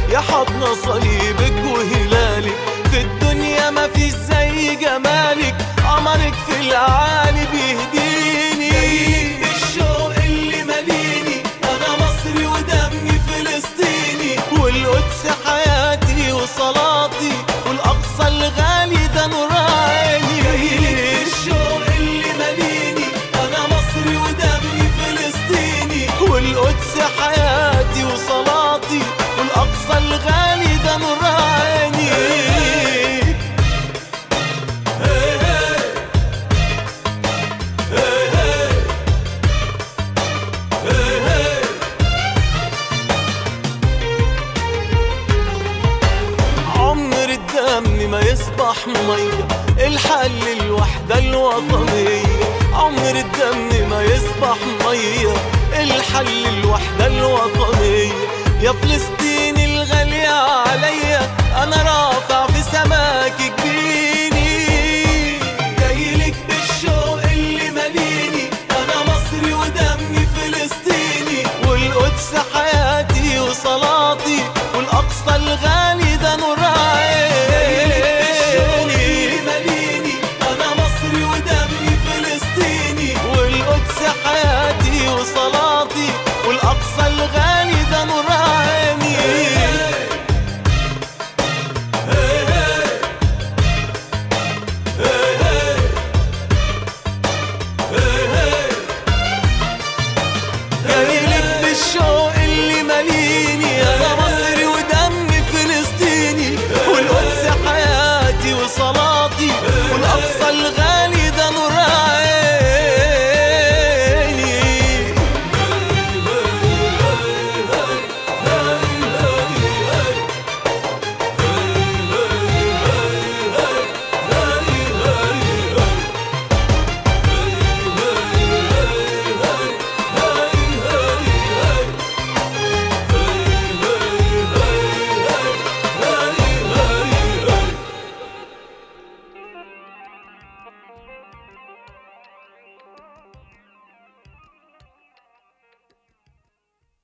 يا حضن صليبك وهلالك في الدنيا ما فيش زي جمالك قمرك في العالي بيهديني الشوق اللي ماليني انا مصري ودمي فلسطيني والقدس حياتي وصلاتي والاقصى الغالي ده نور عيني الشوق اللي ماليني انا مصري ودمي فلسطيني والقدس حياتي وصلاتي والاقصى الغالي ده نور عيني عمر الدم ما يصبح مية الحل الوحدة الوطنية عمر الدم ما يصبح مية الحل الوحدة الوطنية يا فلسطين الغالية عليا أنا رافع في سماك جبيني جايلك بالشوق اللي ماليني أنا مصري ودمي فلسطيني والقدس حياتي وصلاتي والأقصى الغالي ده نور عيني